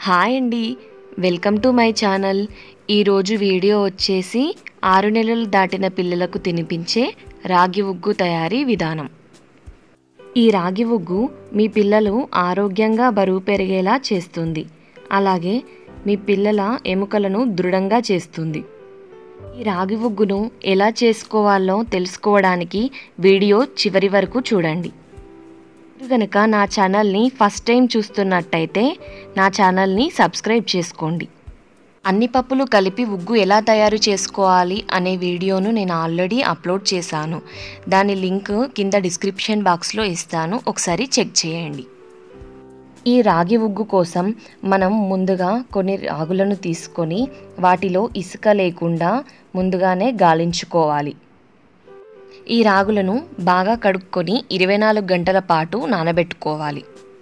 hi అండి welcome to my channel ఈరోజు video వచ్చేసి ఆరు నెలలు దాటిన పిల్లలకు తినిపించే రాగి ఉగ్గు తయారీ విధానం ఈ రాగి ఉగ్గు మీ పిల్లలు ఆరోగ్యంగా బరువు పెరిగేలా చేస్తుంది అలాగే మీ పిల్లల ఎముకలను దృఢంగా చేస్తుంది ఈ రాగి ఉగ్గును ఎలా చేసుకోవాలో తెలుసుకోవడానికి వీడియో చివరి వరకు చూడండి మీరు కనుక నా ఛానల్ని ఫస్ట్ టైం చూస్తున్నట్టయితే నా ఛానల్ని సబ్స్క్రైబ్ చేసుకోండి అన్ని పప్పులు కలిపి ఉగ్గు ఎలా తయారు చేసుకోవాలి అనే వీడియోను నేను ఆల్రెడీ అప్లోడ్ చేశాను దాని లింక్ కింద డిస్క్రిప్షన్ బాక్స్లో ఇస్తాను ఒకసారి చెక్ చేయండి ఈ రాగి ఉగ్గు కోసం మనం ముందుగా కొన్ని రాగులను తీసుకొని వాటిలో ఇసుక లేకుండా ముందుగానే గాలించుకోవాలి ఈ రాగులను బాగా కడుక్కొని ఇరవై నాలుగు గంటల పాటు నానబెట్టుకోవాలి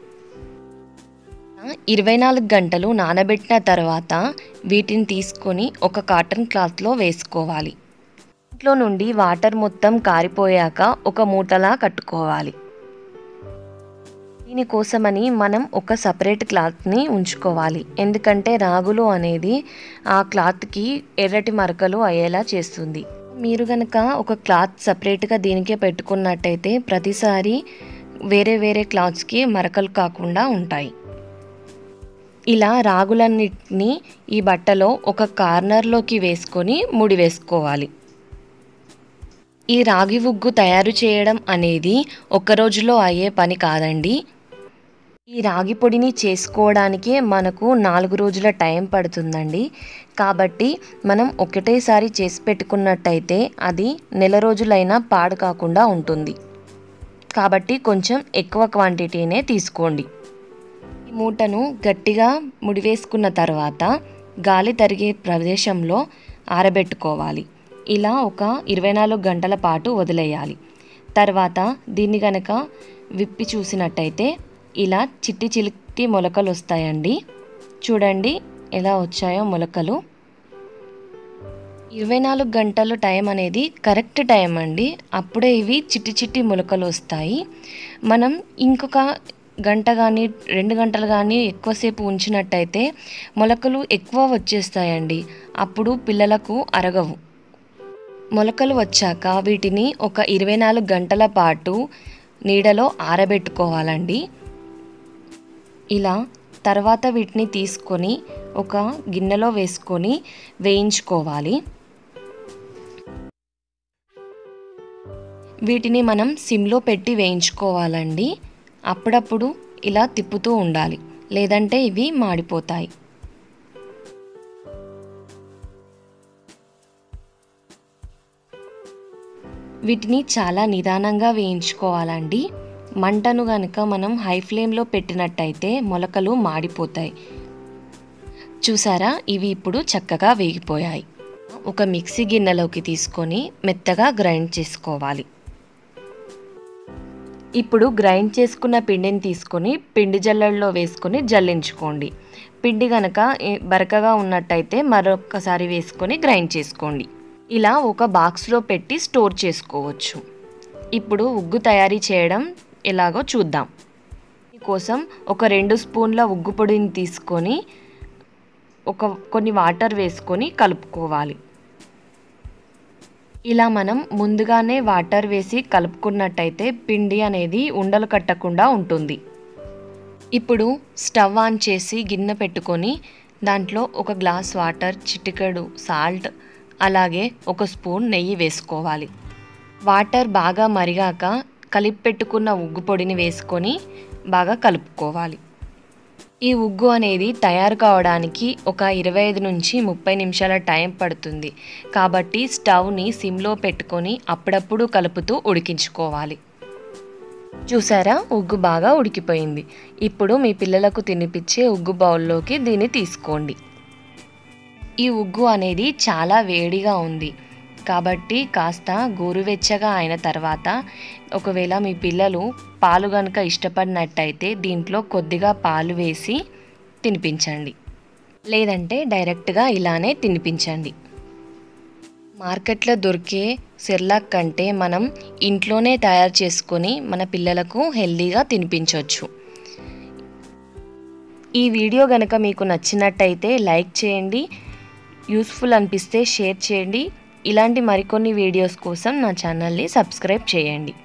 ఇరవై నాలుగు గంటలు నానబెట్టిన తర్వాత వీటిని తీసుకొని ఒక కాటన్ క్లాత్లో వేసుకోవాలి ఇంట్లో నుండి వాటర్ మొత్తం కారిపోయాక ఒక మూటలా కట్టుకోవాలి దీనికోసమని మనం ఒక సపరేట్ క్లాత్ని ఉంచుకోవాలి ఎందుకంటే రాగులు అనేది ఆ క్లాత్కి ఎర్రటి మరకలు అయ్యేలా చేస్తుంది మీరు కనుక ఒక క్లాత్ సపరేట్గా దీనికే పెట్టుకున్నట్టయితే ప్రతిసారి వేరే వేరే క్లాత్స్కి మరకలు కాకుండా ఉంటాయి ఇలా రాగులన్నిటిని ఈ బట్టలో ఒక కార్నర్లోకి వేసుకొని ముడి వేసుకోవాలి ఈ రాగి ఉగ్గు తయారు చేయడం అనేది ఒక్క రోజులో అయ్యే పని కాదండి ఈ రాగి పొడిని చేసుకోవడానికే మనకు నాలుగు రోజుల టైం పడుతుందండి కాబట్టి మనం ఒకటేసారి చేసి పెట్టుకున్నట్టయితే అది నెల రోజులైనా పాడు కాకుండా ఉంటుంది కాబట్టి కొంచెం ఎక్కువ క్వాంటిటీనే తీసుకోండి ఈ మూటను గట్టిగా ముడివేసుకున్న తర్వాత గాలి తరిగే ప్రదేశంలో ఆరబెట్టుకోవాలి ఇలా ఒక ఇరవై నాలుగు గంటల పాటు వదిలేయాలి తర్వాత దీన్ని గనక విప్పి చూసినట్టయితే ఇలా చిట్టి చిలికి మొలకలు వస్తాయండి చూడండి ఎలా వచ్చాయో మొలకలు ఇరవై నాలుగు గంటలు టైం అనేది కరెక్ట్ టైం అండి అప్పుడే ఇవి చిట్టి చిట్టి మొలకలు వస్తాయి మనం ఇంకొక గంట కానీ రెండు గంటలు కానీ ఎక్కువసేపు ఉంచినట్టయితే మొలకలు ఎక్కువ వచ్చేస్తాయండి అప్పుడు పిల్లలకు అరగవు మొలకలు వచ్చాక వీటిని ఒక ఇరవై నాలుగు గంటల పాటు నీడలో ఆరబెట్టుకోవాలండి ఇలా తర్వాత వీటిని తీసుకొని ఒక గిన్నెలో వేసుకొని వేయించుకోవాలి వీటిని మనం సిమ్లో పెట్టి వేయించుకోవాలండి అప్పుడప్పుడు ఇలా తిప్పుతూ ఉండాలి లేదంటే ఇవి మాడిపోతాయి వీటిని చాలా నిదానంగా వేయించుకోవాలండి మంటను కనుక మనం హై ఫ్లేమ్లో పెట్టినట్టయితే మొలకలు మాడిపోతాయి చూసారా ఇవి ఇప్పుడు చక్కగా వేగిపోయాయి ఒక మిక్సీ గిన్నెలోకి తీసుకొని మెత్తగా గ్రైండ్ చేసుకోవాలి ఇప్పుడు గ్రైండ్ చేసుకున్న పిండిని తీసుకొని పిండి జల్లెడలో వేసుకొని జల్లించుకోండి పిండి కనుక బరకగా ఉన్నట్టయితే మరొకసారి వేసుకొని గ్రైండ్ చేసుకోండి ఇలా ఒక బాక్స్లో పెట్టి స్టోర్ చేసుకోవచ్చు ఇప్పుడు ఉగ్గు తయారీ చేయడం ఎలాగో చూద్దాం కోసం ఒక రెండు స్పూన్ల ఉగ్గు పొడిని తీసుకొని ఒక కొన్ని వాటర్ వేసుకొని కలుపుకోవాలి ఇలా మనం ముందుగానే వాటర్ వేసి కలుపుకున్నట్టయితే పిండి అనేది ఉండలు కట్టకుండా ఉంటుంది ఇప్పుడు స్టవ్ ఆన్ చేసి గిన్నె పెట్టుకొని దాంట్లో ఒక గ్లాస్ వాటర్ చిటికెడు సాల్ట్ అలాగే ఒక స్పూన్ నెయ్యి వేసుకోవాలి వాటర్ బాగా మరిగాక కలిపి పెట్టుకున్న ఉగ్గు పొడిని వేసుకొని బాగా కలుపుకోవాలి ఈ ఉగ్గు అనేది తయారు కావడానికి ఒక ఇరవై ఐదు నుంచి ముప్పై నిమిషాల టైం పడుతుంది కాబట్టి స్టవ్ని సిమ్లో పెట్టుకొని అప్పుడప్పుడు కలుపుతూ ఉడికించుకోవాలి చూసారా ఉగ్గు బాగా ఉడికిపోయింది ఇప్పుడు మీ పిల్లలకు తినిపించే ఉగ్గు బౌల్లోకి దీన్ని తీసుకోండి ఈ ఉగ్గు అనేది చాలా వేడిగా ఉంది కాబట్టి కాస్త గోరువెచ్చగా అయిన తర్వాత ఒకవేళ మీ పిల్లలు పాలు కనుక ఇష్టపడినట్టయితే దీంట్లో కొద్దిగా పాలు వేసి తినిపించండి లేదంటే డైరెక్ట్గా ఇలానే తినిపించండి మార్కెట్లో దొరికే సెర్లాక్ కంటే మనం ఇంట్లోనే తయారు చేసుకొని మన పిల్లలకు హెల్దీగా తినిపించవచ్చు ఈ వీడియో కనుక మీకు నచ్చినట్టయితే లైక్ చేయండి యూస్ఫుల్ అనిపిస్తే షేర్ చేయండి ఇలాంటి మరికొన్ని వీడియోస్ కోసం నా ఛానల్ని సబ్స్క్రైబ్ చేయండి